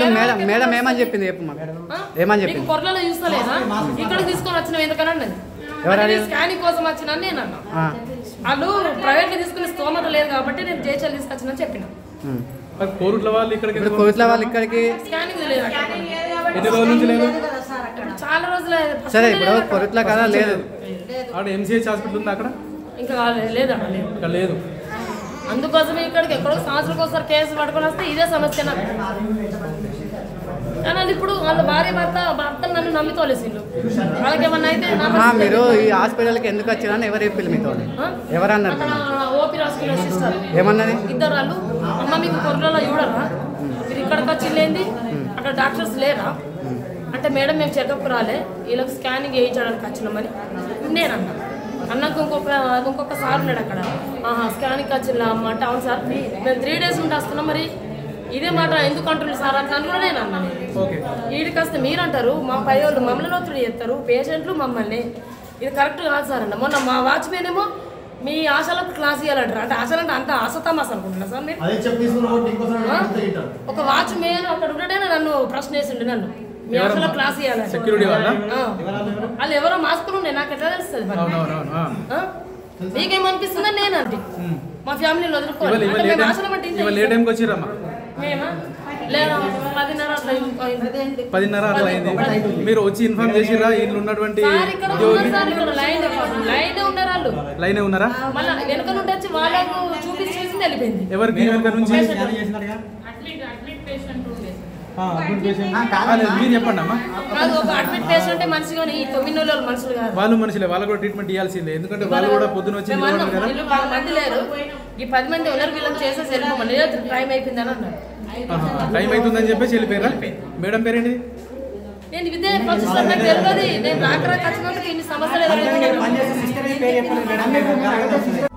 ఇప్పుడు madam madam ఏమని చెప్పింది చెప్పు మాకు ఆ? ఏమని నీకు చెప్పింది కొరలలో చూస్తలేదా ఇక్కడికి తీసుకొని వచ్చిన ఎందుకని అన్నది ఎవరు అంటే అడిగారు? నేను స్కానింగ్ కోసం వచ్చిన నేను అన్నా ఆ, వాళ్ళు ప్రైవేట్ తీసుకునే స్తోమత లేదు కాబట్టి నేను జేచల్ తీసుకొచ్చిన చెప్పిన ఉమ్. మరి కోరుట్ల వాళ్ళు ఇక్కడికి ఇప్పుడు ఎందుకు కోవిట్ల వాళ్ళు ఇక్కడికి స్కానింగ్ లేదు అక్కడ. ఎన్ని రోజుల నుంచి లేదు చాలా రోజులు సరే ఇప్పుడు కోవిట్ల కదా లేదు అక్కడ ఎంసీహెచ్ హాస్పిటల్ ఉంది అక్కడ ఇంకా కాలేదు లేదు అక్కడ లేదు ఇక్కడ లేదు అందుకోసమే ఇక్కడికి ఎక్కడో సంవత్సరానికి ఒకసారి కేసు పట్టుకొని వస్తే ఇదే సమస్య నాకు కానీ అది ఇప్పుడు వాళ్ళ భార్య భర్త భర్త నన్ను నమ్మి తోలేసిండు వాళ్ళకి ఏమన్నా అయితే నా అమ్మా మీరు ఈ హాస్పిటల్కి ఎందుకు వచ్చిరని ఎవరు చెప్పింది మీతో ఆ? ఎవరన్నారు అక్కడ ఓపీ రాసుకునే సిస్టర్ ఏమన్నది ఇద్దరు వాళ్ళు అమ్మ మీకు కొర్రలో చూడరా మీరు ఇక్కడికి వచ్చి లేంది అక్కడ డాక్టర్స్ లేరా అంటే మేడం మేము చెకప్ రాలే వీళ్ళకి స్కానింగ్ చేయించడానికి వచ్చినామని నేను అన్నా అన్నాక ఇంకొక ఇంకొక సార్ ఉన్నాడు అక్కడ ఆహా స్కానింగ్ వచ్చిందా అమ్మ అంటే అవును సార్ మేము త్రీ డేస్ ఉండి వస్తున్నాం మరి ఇదే మాట ఎందుకు అంటున్నారు సార్ అట్లా అని కూడా నేను అన్నాను ఓకే వీడికి వస్తే మీరు అంటారు మా పై వాళ్ళు మమ్మల్ని ఒత్తిడి చేస్తారు పేషెంట్లు మమ్మల్ని ఇది కరెక్ట్ కాదు సార్ అన్న మొన్న మా వాచ్మెన్ ఏమో మీ ఆశలకు క్లాస్ ఇవ్వాలంటారు అంటే ఆశలు అంటే అంత ఆశతమాస అనుకుంటున్నా సార్ మీరు అదే చెప్పి తీసుకుని ఇంకోసారి ఆ? అడిగితే గిట్టారు. ఒక వాచ్మెన్ అక్కడ ఉండడే నన్ను ప్రశ్న వేసిండు నన్ను మీ ఆశలో క్లాస్ ఇవ్వాలంట సెక్యూరిటీ వాళ్ళ ఆ. వాళ్ళు ఎవరో మాస్కులు ఉన్నాయి నాకు ఎట్లా తెలుస్తుంది మరి? అవునవునవును ఆ. ఆ? మీకేమనిపిస్తుందని నేను అంటే ఉమ్. మా ఫ్యామిలీని వదులుకోవాలి ఇవాళ అంటే ఇవాళ ఏ మేము టైం ఆశలు పట్టి ఇవాళ ఏ టైంకి వచ్చిరమ్మా మేమా లేదా పదిన్నర అట్లా అయింది. పదిన్నర అట్లా అయింది మీరు వచ్చి ఇన్ఫార్మ్ చేసిరా వీళ్ళు ఉన్నటువంటి సార్ ఇక్కడ ఉన్నారు సార్ ఇక్కడ లైన్ లైన్ ఉన్నారు వాళ్ళు లైనే ఉన్నారా మళ్ళీ వెనక నుండి వచ్చి వాళ్ళకు చూపించి చూసి వెళ్ళిపోయింది ఎవరికి మీ వెనక నుంచి స్కానింగ్ చేసినారుగా? ఆ, అడ్మిట్ పేషెంట్. ఆ, లేదు, మీరు చెప్పండి అమ్మా కాదు ఒక అడ్మిట్ పేషెంట్ మనిషి కానీ ఈ తొమ్మిది నెలల మనుషులు కాదు వాళ్ళు మనుషులే వాళ్ళకు కూడా ట్రీట్మెంట్ ఇవ్వాల్సిందే ఎందుకంటే వాళ్ళు కూడా పొద్దున వచ్చి మేము అన్నాం, నిలబడ్డారు కదా వీళ్ళు పది మంది లేరు ఈ పది మంది ఉన్నారు వీళ్ళని చేసేసి వెళ్ళిపోమని లేదు టైం అయిపోయిందని అన్నారు ఆహా, టైం అవుతుందని చెప్పేసి వెళ్ళిపోయారా మేడం పేరేంటి నేను విద్య ప్రొఫెసర్ నాకు తెలియదు నేను రాక రాక వచ్చినందుకు ఇన్ని సమస్యలు ఎదురవుతున్నాయి పనిచేసే సిస్టర్ పేరు చెప్పలేదు మేడం